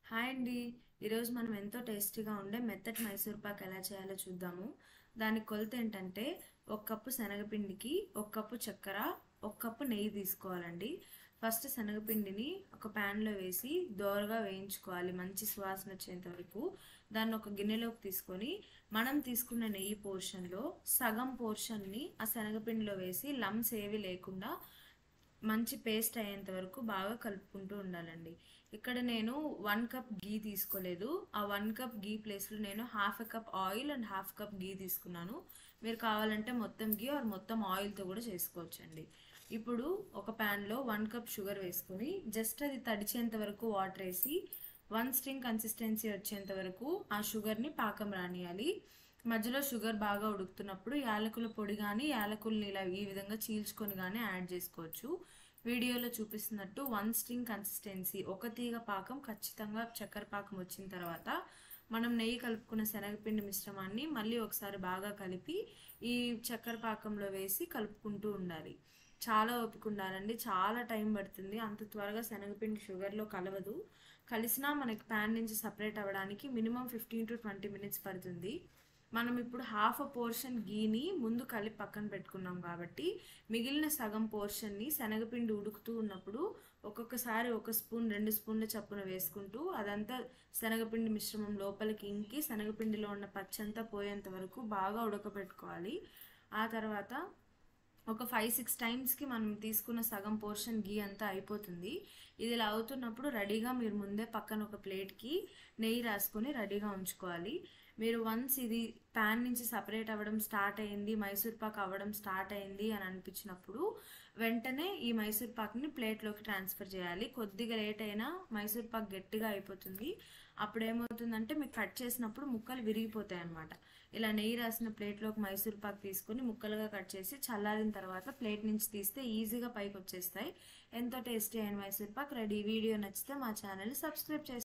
hi అండి ఈరోజు మనం ఎంతో టేస్టీగా ఉండే మెత్తటి మైసూర్ పాక్ ఎలా చేయాలో చూద్దాము దానికి కొలత ఏంటంటే ఒక కప్పు శనగపిండికి ఒక కప్పు చక్కెర ఒక కప్పు నెయ్యి తీసుకోవాలండి ఫస్ట్ శనగపిండిని ఒక ప్యాన్లో వేసి దోరగా వేయించుకోవాలి మంచి సువాసన వచ్చేంత వరకు దాన్ని ఒక గిన్నెలోకి తీసుకొని మనం తీసుకున్న నెయ్యి పోర్షన్లో సగం పోర్షన్ని ఆ శనగపిండిలో వేసి లమ్స్ ఏవి లేకుండా మంచి పేస్ట్ అయ్యేంత వరకు బాగా కలుపుకుంటూ ఉండాలండి ఇక్కడ నేను వన్ కప్ గీ తీసుకోలేదు ఆ వన్ కప్ గీ ప్లేస్లో నేను half a cup oil and half cup ghee తీసుకున్నాను మీరు కావాలంటే మొత్తం గీ ఆర్ మొత్తం ఆయిల్తో కూడా చేసుకోవచ్చండి ఇప్పుడు ఒక ప్యాన్లో వన్ కప్ షుగర్ వేసుకొని జస్ట్ అది తడిచేంత వరకు వాటర్ వేసి వన్ స్ట్రింగ్ కన్సిస్టెన్సీ వచ్చేంత వరకు ఆ షుగర్ని పాకం రానియాలి మధ్యలో షుగర్ బాగా ఉడుకుతున్నప్పుడు యాలకుల పొడి కానీ యాలకుల్ని ఇలా ఈ విధంగా చీల్చుకొని కానీ యాడ్ చేసుకోవచ్చు వీడియోలో చూపిస్తున్నట్టు వన్ స్ట్రింగ్ కన్సిస్టెన్సీ ఒక తీగ పాకం ఖచ్చితంగా చక్కెర పాకం వచ్చిన తర్వాత మనం నెయ్యి కలుపుకున్న శనగపిండి మిశ్రమాన్ని మళ్ళీ ఒకసారి బాగా కలిపి ఈ చక్కెర పాకంలో వేసి కలుపుకుంటూ ఉండాలి చాలా ఓపిక ఉండాలండి చాలా టైం పడుతుంది అంత త్వరగా శనగపిండి షుగర్లో కలవదు కలిసినా మనకి ప్యాన్ నుంచి సపరేట్ అవ్వడానికి minimum fifteen to twenty minutes పడుతుంది మనం ఇప్పుడు హాఫ్ పోర్షన్ గీని ముందు కలిపి పక్కన పెట్టుకున్నాం కాబట్టి మిగిలిన సగం పోర్షన్ని శనగపిండి ఉడుకుతూ ఉన్నప్పుడు ఒక్కొక్కసారి ఒక స్పూన్ రెండు స్పూన్ల చప్పున వేసుకుంటూ అదంతా శనగపిండి మిశ్రమం లోపలికి ఇంకి శనగపిండిలో ఉన్న పచ్చంతా పోయేంత వరకు బాగా ఉడకబెట్టుకోవాలి ఆ తర్వాత ఒక ఫైవ్ సిక్స్ టైమ్స్కి మనం తీసుకున్న సగం పోర్షన్ గీ అంతా అయిపోతుంది ఇది ఇలా అవుతున్నప్పుడు రెడీగా మీరు ముందే పక్కన ఒక ప్లేట్కి నెయ్యి రాసుకొని రెడీగా ఉంచుకోవాలి మీరు వన్స్ ఇది ప్యాన్ నుంచి సపరేట్ అవ్వడం స్టార్ట్ అయింది మైసూర్ పాక్ అవ్వడం స్టార్ట్ అయింది అని అనిపించినప్పుడు వెంటనే ఈ మైసూర్ పాక్ని ప్లేట్లోకి ట్రాన్స్ఫర్ చేయాలి కొద్దిగా లేట్ అయినా మైసూర్ పాక్ గట్టిగా అయిపోతుంది అప్పుడు ఏమవుతుందంటే మీకు కట్ చేసినప్పుడు ముక్కలు విరిగిపోతాయి అనమాట ఇలా నెయ్యి రాసిన ప్లేట్లోకి మైసూర్ పాక్ తీసుకొని ముక్కలుగా కట్ చేసి చల్లారిన తర్వాత ప్లేట్ నుంచి తీస్తే ఈజీగా పైకి వచ్చేస్తాయి ఎంతో టేస్టీ అయిన మైసూర్ పాక్ రెడీ వీడియో నచ్చితే మా ఛానల్ని సబ్స్క్రైబ్ చేసి